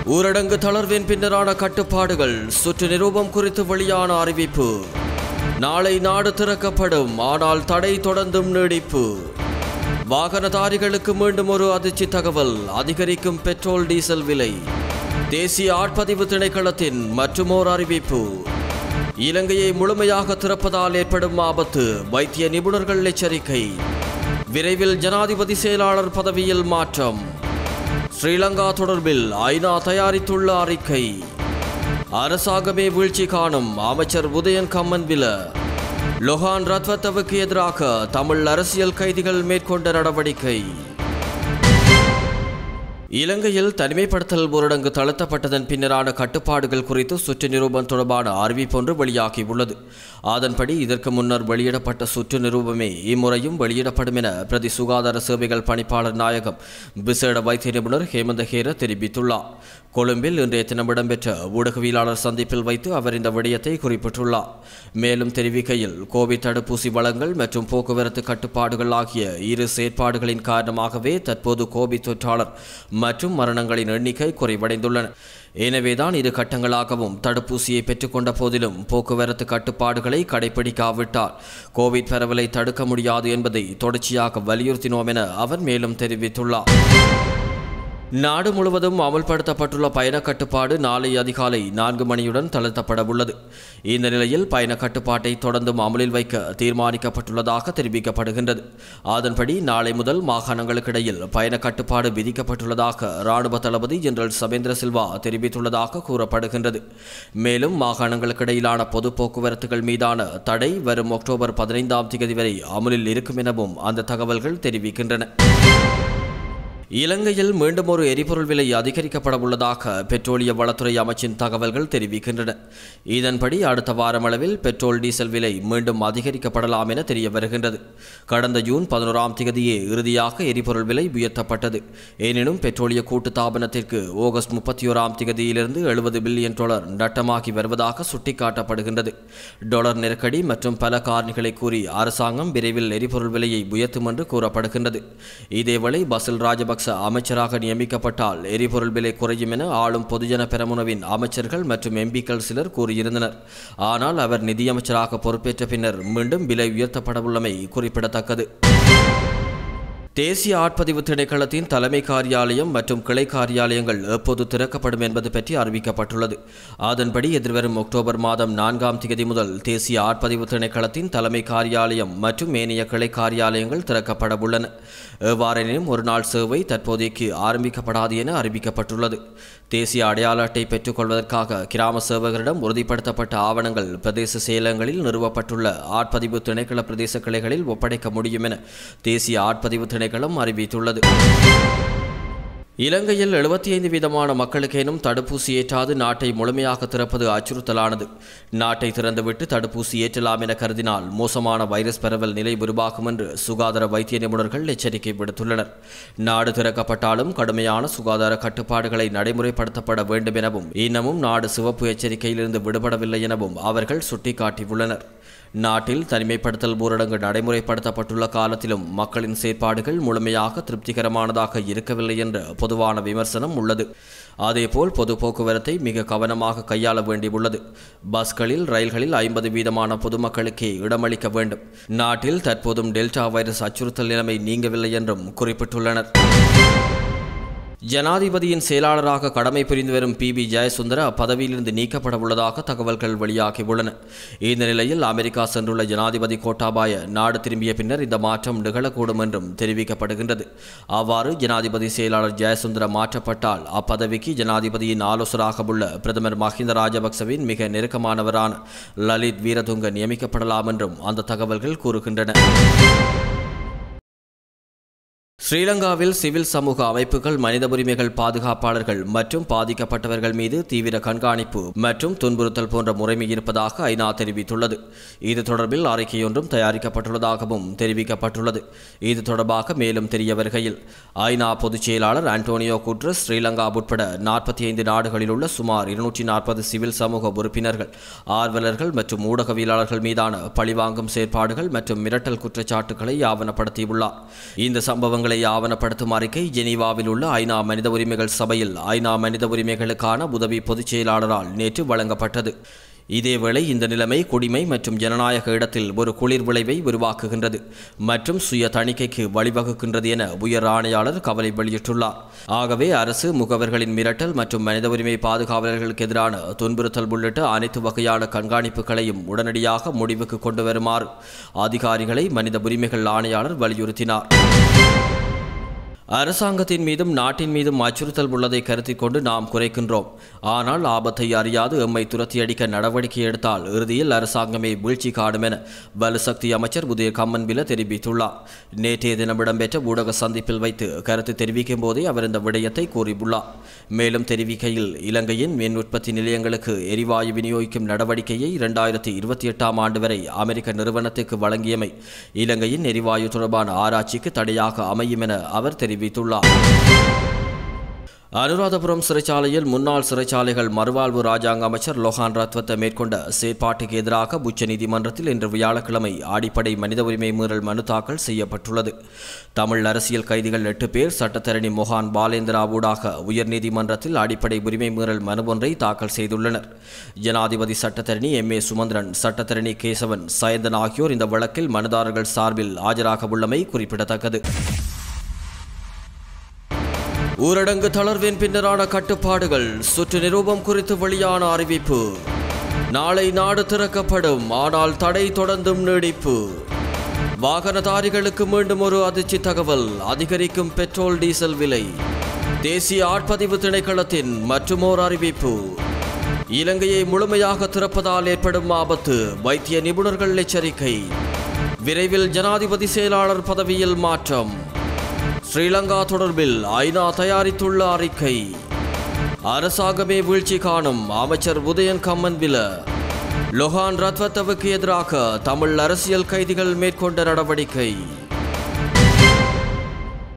ஊரடங்கு தளர்வின் பின்னரான கட்டுப்பாடுகள் சுற்று நிரூபம் குறித்து வெளியான அறிவிப்பு நாளை நாடு திறக்கப்படும் ஆனால் தடை தொடர்ந்தும் நீடிப்பு வாகனதாரிகளுக்கு மீண்டும் ஒரு அதிர்ச்சி தகவல் அதிகரிக்கும் பெட்ரோல் டீசல் விலை தேசிய ஆட்பதிவு திணைக்களத்தின் மற்றுமோர் அறிவிப்பு இலங்கையை முழுமையாக திறப்பதால் ஏற்படும் ஆபத்து வைத்திய நிபுணர்கள் எச்சரிக்கை விரைவில் ஜனாதிபதி செயலாளர் பதவியில் மாற்றம் ஸ்ரீலங்கா தொடர்பில் ஐநா தயாரித்துள்ள அறிக்கை அரசாங்கமே வீழ்ச்சி காணும் அமைச்சர் உதயன் கம்மன்பில லொஹான் ரத்வத்தவுக்கு எதிராக தமிழ் அரசியல் கைதிகள் மேற்கொண்ட நடவடிக்கை இலங்கையில் தனிமைப்படுத்தல் ஊரடங்கு தளர்த்தப்பட்டதன் பின்னரான கட்டுப்பாடுகள் குறித்து சுற்று நிரூபம் தொடர்பான அறிவிப்பொன்று வெளியாகியுள்ளது அதன்படி இதற்கு முன்னர் வெளியிடப்பட்ட சுற்று நிரூபமே இம்முறையும் வெளியிடப்படும் என பிரதி சுகாதார சேவைகள் பணிப்பாளர் நாயகம் விசேட வைத்திய நிபுணர் ஹேமந்த ஹேர தெரிவித்துள்ளார் கொழும்பில் இன்றைய தினம் இடம்பெற்ற ஊடகவியலாளர் சந்திப்பில் வைத்து அவர் இந்த விடயத்தை குறிப்பிட்டுள்ளார் மேலும் தெரிவிக்கையில் கோவிட் தடுப்பூசி வழங்கல் மற்றும் போக்குவரத்து கட்டுப்பாடுகள் ஆகிய இரு செயற்பாடுகளின் காரணமாகவே தற்போது கோவிட் தொற்றாளர் மற்றும் மரணங்களின் எண்ணிக்கை குறைவடைந்துள்ளன எனவேதான் இரு கட்டங்களாகவும் தடுப்பூசியை பெற்றுக்கொண்ட போதிலும் போக்குவரத்து கட்டுப்பாடுகளை கடைபிடிக்காவிட்டால் கோவிட் பரவலை தடுக்க முடியாது என்பதை தொடர்ச்சியாக வலியுறுத்தினோம் என அவர் மேலும் தெரிவித்துள்ளார் நாடு முழுவதும் அமல்படுத்தப்பட்டுள்ள பயண கட்டுப்பாடு நாளை அதிகாலை நான்கு மணியுடன் தளர்த்தப்பட உள்ளது இந்த நிலையில் பயண கட்டுப்பாட்டை தொடர்ந்தும் அமலில் வைக்க தீர்மானிக்கப்பட்டுள்ளதாக தெரிவிக்கப்படுகின்றது அதன்படி நாளை முதல் மாகாணங்களுக்கிடையில் பயண கட்டுப்பாடு விதிக்கப்பட்டுள்ளதாக ராணுவ தளபதி ஜெனரல் சபேந்திர சில்வா தெரிவித்துள்ளதாக கூறப்படுகின்றது மேலும் மாகாணங்களுக்கிடையிலான பொது போக்குவரத்துகள் மீதான தடை வரும் அக்டோபர் பதினைந்தாம் தேதி வரை அமலில் இருக்கும் எனவும் அந்த தகவல்கள் தெரிவிக்கின்றன இலங்கையில் மீண்டும் ஒரு எரிபொருள் விலை அதிகரிக்கப்பட உள்ளதாக பெட்ரோலிய வளத்துறை அமைச்சின் தகவல்கள் தெரிவிக்கின்றன இதன்படி அடுத்த வாரம் அளவில் பெட்ரோல் டீசல் விலை மீண்டும் அதிகரிக்கப்படலாம் என தெரிய வருகின்றது கடந்த ஜூன் பதினோராம் தேதியே இறுதியாக எரிபொருள் விலை உயர்த்தப்பட்டது எனினும் பெட்ரோலிய கூட்டுத்தாபனத்திற்கு ஆகஸ்ட் முப்பத்தி ஓராம் தேதியிலிருந்து எழுபது பில்லியன் டாலர் நட்டமாகி வருவதாக சுட்டிக்காட்டப்படுகின்றது டாலர் நெருக்கடி மற்றும் பல காரணிகளை கூறி அரசாங்கம் விரைவில் எரிபொருள் விலையை உயர்த்தும் என்று கூறப்படுகின்றது இதேவேளை பசில் ராஜபக்ச அமைச்சராக நியமிக்கப்பட்டால் எரிபொருள் விலை குறையும் என ஆளும் பொதுஜன பெரமுனவின் அமைச்சர்கள் மற்றும் எம்பிக்கள் சிலர் கூறியிருந்தனர் ஆனால் அவர் நிதியமைச்சராக பொறுப்பேற்ற பின்னர் மீண்டும் விலை உயர்த்தப்படவுள்ளமை குறிப்பிடத்தக்கது தேசிய ஆட்பதிவு திணைக்களத்தின் தலைமை காரியாலயம் மற்றும் கிளை காரியாலயங்கள் எப்போது திறக்கப்படும் என்பது பற்றி அறிவிக்கப்பட்டுள்ளது அதன்படி எதிர்வரும் அக்டோபர் மாதம் நான்காம் தேதி முதல் தேசிய ஆட்பதிவு திணைக்களத்தின் தலைமை காரியாலயம் மற்றும் ஏனைய கிளை காரியாலயங்கள் திறக்கப்பட உள்ளன எவ்வாறெனினும் ஒரு நாள் சேவை தற்போதைக்கு ஆரம்பிக்கப்படாது என அறிவிக்கப்பட்டுள்ளது தேசிய அடையாள அட்டை பெற்றுக்கொள்வதற்காக கிராம சேவகரிடம் உறுதிப்படுத்தப்பட்ட ஆவணங்கள் பிரதேச செயலகங்களில் நிறுவப்பட்டுள்ள ஆட்பதிவு திணைக்கள பிரதேச கிளைகளில் ஒப்படைக்க முடியும் என தேசிய ஆட்பதிவு திணைக்களம் அறிவித்துள்ளது இலங்கையில் எழுபத்தி ஐந்து வீதமான மக்களுக்கேனும் தடுப்பூசி ஏற்றாது நாட்டை முழுமையாக திறப்பது அச்சுறுத்தலானது நாட்டை திறந்துவிட்டு தடுப்பூசி ஏற்றலாம் என கருதினால் மோசமான வைரஸ் பரவல் நிலை உருவாகும் என்று சுகாதார வைத்திய நிபுணர்கள் எச்சரிக்கை விடுத்துள்ளனர் நாடு திறக்கப்பட்டாலும் கடுமையான சுகாதார கட்டுப்பாடுகளை நடைமுறைப்படுத்தப்பட வேண்டும் எனவும் இன்னமும் நாடு சிவப்பு எச்சரிக்கையிலிருந்து விடுபடவில்லை எனவும் அவர்கள் சுட்டிக்காட்டியுள்ளனர் நாட்டில் தனிமைப்படுத்தல் ஊரடங்கு நடைமுறைப்படுத்தப்பட்டுள்ள காலத்திலும் மக்களின் செயற்பாடுகள் முழுமையாக திருப்திகரமானதாக இருக்கவில்லை என்ற பொதுவான விமர்சனம் உள்ளது அதேபோல் பொது போக்குவரத்தை மிக கவனமாக கையாள வேண்டியுள்ளது பஸ்களில் ரயில்களில் ஐம்பது வீதமான பொதுமக்களுக்கே இடமளிக்க வேண்டும் நாட்டில் தற்போதும் டெல்டா வைரஸ் அச்சுறுத்தல் நிலைமை நீங்கவில்லை என்றும் குறிப்பிட்டுள்ளனர் ஜனாதிபதியின் செயலாளராக கடமை புரிந்து வரும் பி பி ஜெயசுந்தர அப்பதவியிலிருந்து நீக்கப்பட உள்ளதாக தகவல்கள் வெளியாகியுள்ளன இந்த நிலையில் அமெரிக்கா சென்றுள்ள ஜனாதிபதி கோட்டாபாய நாடு திரும்பிய பின்னர் இந்த மாற்றம் நிகழக்கூடும் என்றும் தெரிவிக்கப்படுகின்றது அவ்வாறு ஜனாதிபதி செயலாளர் ஜெயசுந்தர மாற்றப்பட்டால் அப்பதவிக்கு ஜனாதிபதியின் ஆலோசகராக உள்ள பிரதமர் மஹிந்த ராஜபக்சவின் மிக நெருக்கமானவரான லலித் வீரதுங்க நியமிக்கப்படலாம் என்றும் அந்த தகவல்கள் கூறுகின்றன ஸ்ரீலங்காவில் சிவில் சமூக அமைப்புகள் மனித உரிமைகள் பாதுகாப்பாளர்கள் மற்றும் பாதிக்கப்பட்டவர்கள் மீது தீவிர கண்காணிப்பு மற்றும் துன்புறுத்தல் போன்ற முறைமை இருப்பதாக ஐநா தெரிவித்துள்ளது இது தொடர்பில் அறிக்கையொன்றும் தயாரிக்கப்பட்டுள்ளதாகவும் தெரிவிக்கப்பட்டுள்ளது இது தொடர்பாக மேலும் தெரிய வருகையில் ஐநா பொதுச் செயலாளர் ஆண்டோனியோ குட்ரஸ் ஸ்ரீலங்கா உட்பட நாற்பத்தி ஐந்து நாடுகளில் உள்ள சுமார் இருநூற்றி நாற்பது சிவில் சமூக உறுப்பினர்கள் ஆர்வலர்கள் மற்றும் ஊடகவியலாளர்கள் மீதான பழிவாங்கும் செயற்பாடுகள் மற்றும் மிரட்டல் குற்றச்சாட்டுகளை ஆவணப்படுத்தியுள்ளார் இந்த சம்பவங்களை உரிமைகளை ஆவணப்படுத்தும் அறிக்கை ஜெனீவாவில் உள்ள ஐநா மனித உரிமைகள் சபையில் ஐநா மனித உரிமைகளுக்கான உதவி பொதுச் செயலாளரால் நேற்று வழங்கப்பட்டது இதேவேளை இந்த நிலைமை குடிமை மற்றும் ஜனநாயக இடத்தில் ஒரு குளிர் விளைவை உருவாக்குகின்றது மற்றும் சுய தணிக்கைக்கு வழிவகுக்கின்றது என உயர் ஆணையாளர் கவலை வெளியிட்டுள்ளார் ஆகவே அரசு முகவர்களின் மிரட்டல் மற்றும் மனித உரிமை பாதுகாவலர்களுக்கு எதிரான துன்புறுத்தல் உள்ளிட்ட அனைத்து வகையான கண்காணிப்புகளையும் உடனடியாக முடிவுக்கு கொண்டு வருமாறு அதிகாரிகளை மனித உரிமைகள் ஆணையாளர் வலியுறுத்தினார் அரசாங்கத்தின் மீதும் நாட்டின் மீதும் அச்சுறுத்தல் உள்ளதை கருத்தில் கொண்டு நாம் குறைக்கின்றோம் ஆனால் ஆபத்தை அறியாது எம்மை துரத்தி அடிக்க நடவடிக்கை எடுத்தால் இறுதியில் அரசாங்கமே வீழ்ச்சி காடும் என வலுசக்தி அமைச்சர் உதய கம்மன்பில தெரிவித்துள்ளார் நேற்றைய தினம் இடம்பெற்ற ஊடக சந்திப்பில் வைத்து கருத்து தெரிவிக்கும் போதே அவர் இந்த விடயத்தை கூறியுள்ளார் மேலும் தெரிவிக்கையில் இலங்கையின் மின் உற்பத்தி நிலையங்களுக்கு எரிவாயு விநியோகிக்கும் நடவடிக்கையை இரண்டாயிரத்தி இருபத்தி எட்டாம் ஆண்டு வரை அமெரிக்க நிறுவனத்துக்கு வழங்கியமை இலங்கையின் எரிவாயு தொடர்பான ஆராய்ச்சிக்கு தடையாக அமையும் என அவர் தெரிவித்தார் தெரிவித்துள்ளார் அனுராதபுரம் சிறைச்சாலையில் முன்னாள் சிறைச்சாலைகள் மறுவாழ்வு ராஜாங்க அமைச்சர் லோகான் ரத்வத்தை மேற்கொண்ட செயற்பாட்டுக்கு எதிராக உச்சநீதிமன்றத்தில் இன்று வியாழக்கிழமை அடிப்படை மனித உரிமை மீறல் மனு தாக்கல் செய்யப்பட்டுள்ளது தமிழ் அரசியல் கைதிகள் எட்டு பேர் சட்டத்தரணி மொஹான் பாலேந்திரா ஊடாக உயர்நீதிமன்றத்தில் அடிப்படை உரிமை மீறல் மனு ஒன்றை தாக்கல் செய்துள்ளனர் ஜனாதிபதி சட்டத்தரணி எம் ஏ சுமந்திரன் சட்டத்தரணி கேசவன் சயந்தன் ஆகியோர் இந்த வழக்கில் மனுதாரர்கள் சார்பில் ஆஜராக உள்ளமை குறிப்பிடத்தக்கது ஊரடங்கு தளர்வின் பின்னரான கட்டுப்பாடுகள் சுற்று நிரூபம் குறித்து வெளியான அறிவிப்பு நாளை நாடு திறக்கப்படும் ஆனால் தடை தொடர்ந்தும் நீடிப்பு வாகனதாரிகளுக்கு மீண்டும் ஒரு அதிர்ச்சி தகவல் அதிகரிக்கும் பெட்ரோல் டீசல் விலை தேசிய ஆட்பதிவு திணைக்களத்தின் மற்றுமோர் அறிவிப்பு இலங்கையை முழுமையாக திறப்பதால் ஏற்படும் ஆபத்து வைத்திய நிபுணர்கள் எச்சரிக்கை விரைவில் ஜனாதிபதி செயலாளர் பதவியில் மாற்றம் ஸ்ரீலங்கா தொடர்பில் ஐநா தயாரித்துள்ள அறிக்கை அரசாங்கமே வீழ்ச்சி காணும் அமைச்சர் உதயன் கம்மன்வில லொஹான் ரத்வத்தவுக்கு எதிராக தமிழ் அரசியல் கைதிகள் மேற்கொண்ட நடவடிக்கை